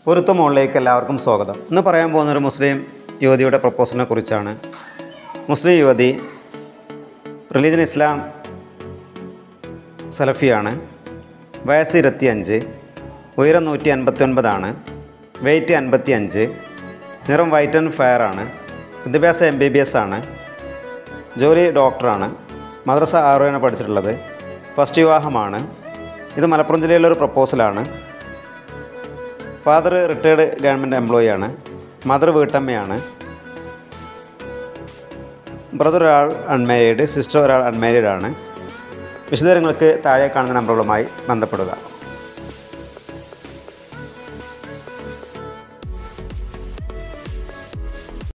ഒരുത്ത മുകളിലേക്ക് എല്ലാവർക്കും സ്വാഗതം ഇന്ന് പറയാൻ പോകുന്ന ഒരു മുസ്ലിം യുവതിയുടെ പ്രപ്പോസലിനെ കുറിച്ചാണ് മുസ്ലിം യുവതി റിലീജൻ ഇസ്ലാം സലഫിയാണ് വയസ്സ് ഇരുപത്തിയഞ്ച് ഉയരം നൂറ്റി അൻപത്തി ഒൻപതാണ് വെയ്റ്റ് അൻപത്തി അഞ്ച് നിറം വൈറ്റ് ആൻഡ് ഫയർ ആണ് വിദ്യാഭ്യാസം എം ബി ബി എസ് ആണ് ജോലി ഡോക്ടറാണ് മദ്രസ ആറുവയാണ് പഠിച്ചിട്ടുള്ളത് ഫസ്റ്റ് വിവാഹമാണ് ഇത് മലപ്പുറം ജില്ലയിലെ ഒരു പ്രപ്പോസലാണ് ഫാദർ റിട്ടയർഡ് ഗവൺമെൻറ് എംപ്ലോയി ആണ് മദർ വീട്ടമ്മയാണ് ബ്രദർ ഒരാൾ അൺമാരീഡ് സിസ്റ്റർ ഒരാൾ അൺമാരീഡ് ആണ് വിശദവിവരങ്ങൾക്ക് താഴെ കാണുന്ന നമ്പറുകളുമായി ബന്ധപ്പെടുക